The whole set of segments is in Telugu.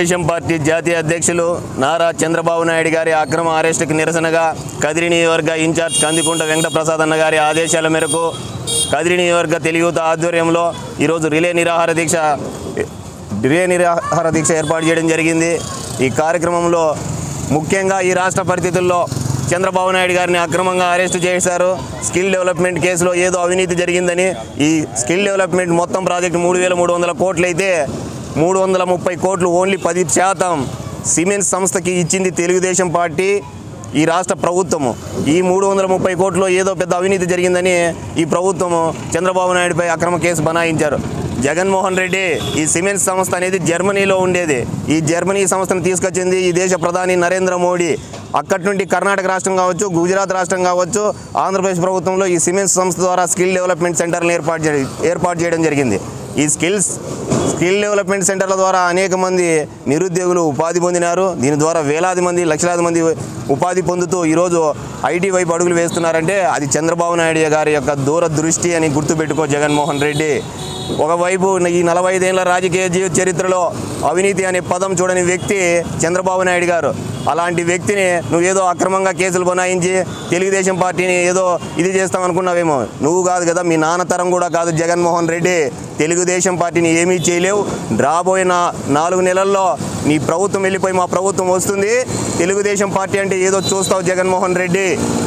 తెలుగుదేశం పార్టీ జాతీయ అధ్యక్షులు నారా చంద్రబాబు నాయుడు గారి అక్రమ అరెస్టుకు నిరసనగా కదిరి నియోజకవర్గ ఇన్ఛార్జ్ కందికుంట వెంకటప్రసాద్ అన్న గారి ఆదేశాల మేరకు కదిరి నియోజకవర్గ తెలుగుత ఆధ్వర్యంలో ఈరోజు రిలే నిరాహార దీక్ష రిలే నిరాహార దీక్ష ఏర్పాటు చేయడం జరిగింది ఈ కార్యక్రమంలో ముఖ్యంగా ఈ రాష్ట్ర పరిస్థితుల్లో చంద్రబాబు నాయుడు గారిని అక్రమంగా అరెస్ట్ చేశారు స్కిల్ డెవలప్మెంట్ కేసులో ఏదో అవినీతి జరిగిందని ఈ స్కిల్ డెవలప్మెంట్ మొత్తం ప్రాజెక్టు మూడు వేల మూడు వందల కోట్లు అయితే మూడు వందల ముప్పై కోట్లు ఓన్లీ పది శాతం సిమెంట్ సంస్థకి ఇచ్చింది తెలుగుదేశం పార్టీ ఈ రాష్ట్ర ప్రభుత్వము ఈ మూడు వందల ముప్పై కోట్లు ఏదో పెద్ద అవినీతి జరిగిందని ఈ ప్రభుత్వము చంద్రబాబు నాయుడుపై అక్రమ కేసు బనాయించారు జగన్మోహన్ రెడ్డి ఈ సిమెంట్ సంస్థ అనేది జర్మనీలో ఉండేది ఈ జర్మనీ సంస్థను తీసుకొచ్చింది ఈ దేశ ప్రధాని నరేంద్ర మోడీ అక్కడి నుండి కర్ణాటక రాష్ట్రం కావచ్చు గుజరాత్ రాష్ట్రం కావచ్చు ఆంధ్రప్రదేశ్ ప్రభుత్వంలో ఈ సిమెంట్ సంస్థ ద్వారా స్కిల్ డెవలప్మెంట్ సెంటర్లను ఏర్పాటు చే ఏర్పాటు చేయడం జరిగింది ఈ స్కిల్స్ స్కిల్ డెవలప్మెంట్ సెంటర్ల ద్వారా అనేక మంది నిరుద్యోగులు ఉపాధి పొందినారు దీని ద్వారా వేలాది మంది లక్షలాది మంది ఉపాధి పొందుతూ ఈరోజు ఐటీ వైపు అడుగులు వేస్తున్నారంటే అది చంద్రబాబు నాయుడు గారి యొక్క దూరదృష్టి అని గుర్తుపెట్టుకో జగన్మోహన్ రెడ్డి ఒకవైపు ఈ నలభై ఐదేళ్ల రాజకీయ జీవ చరిత్రలో అవినీతి అనే పదం చూడని వ్యక్తి చంద్రబాబు నాయుడు గారు అలాంటి వ్యక్తిని నువ్వు ఏదో అక్రమంగా కేసులు బనాయించి తెలుగుదేశం పార్టీని ఏదో ఇది చేస్తాం అనుకున్నావేమో నువ్వు కాదు కదా మీ నాన్న తరం కూడా కాదు జగన్మోహన్ రెడ్డి తెలుగుదేశం పార్టీని ఏమీ చేయలేవు రాబోయే నా నాలుగు నెలల్లో నీ ప్రభుత్వం వెళ్ళిపోయి మా ప్రభుత్వం వస్తుంది తెలుగుదేశం పార్టీ అంటే ఏదో చూస్తావు జగన్మోహన్ రెడ్డి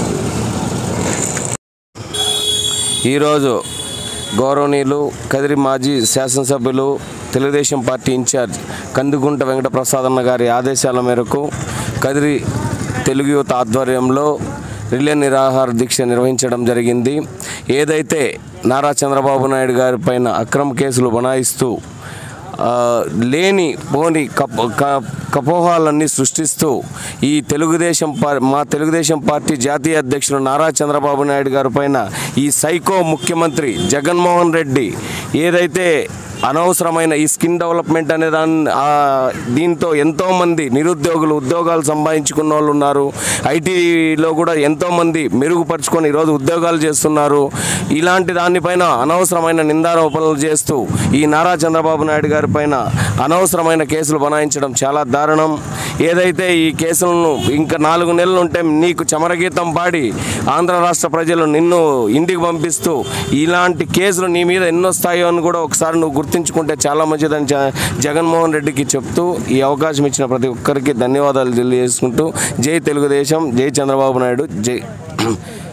ఈరోజు గౌరవనీయులు కదిరి మాజీ శాసనసభ్యులు తెలుగుదేశం పార్టీ ఇన్ఛార్జ్ కందుగుంట వెంకటప్రసాద్ అన్న గారి ఆదేశాల మేరకు కదిరి తెలుగు యువత ఆధ్వర్యంలో రిలే నిరాహార దీక్ష నిర్వహించడం జరిగింది ఏదైతే నారా చంద్రబాబు నాయుడు గారి పైన అక్రమ కేసులు బనాయిస్తూ ఆ, లేని పోని కప్ క- కపోహాలన్నీ సృష్టిస్తూ ఈ తెలుగుదేశం పా- మా తెలుగుదేశం పార్టీ జాతీయ అధ్యక్షులు నారా చంద్రబాబు నాయుడు గారి పైన ఈ సైకో ముఖ్యమంత్రి జగన్మోహన్ రెడ్డి ఏదైతే అనవసరమైన ఈ స్కిన్ డెవలప్మెంట్ అనే దాన్ని ఆ, దీంతో ఎంతోమంది నిరుద్యోగులు ఉద్యోగాలు సంపాదించుకున్న వాళ్ళు ఉన్నారు ఐటీలో కూడా ఎంతోమంది మెరుగుపరుచుకొని ఈరోజు ఉద్యోగాలు చేస్తున్నారు ఇలాంటి దానిపైన అనవసరమైన నిందారోపణలు చేస్తూ ఈ నారా చంద్రబాబు నాయుడు గారి పైన అనవసరమైన కేసులు బనాయించడం చాలా దారుణం ఏదైతే ఈ కేసులను ఇంకా నాలుగు నెలలు ఉంటే నీకు చమరగీతం పాడి ఆంధ్ర రాష్ట్ర ప్రజలు నిన్ను ఇంటికి పంపిస్తూ ఇలాంటి కేసులు నీ మీద ఎన్ని వస్తాయో అని కూడా ఒకసారి నువ్వు గుర్తుంచుకుంటే చాలా మంచిదని జ- జగన్మోహన్ రెడ్డికి చెప్తూ ఈ అవకాశం ఇచ్చిన ప్రతి ఒక్కరికి ధన్యవాదాలు తెలియజేసుకుంటూ జై తెలుగుదేశం జై చంద్రబాబు నాయుడు జై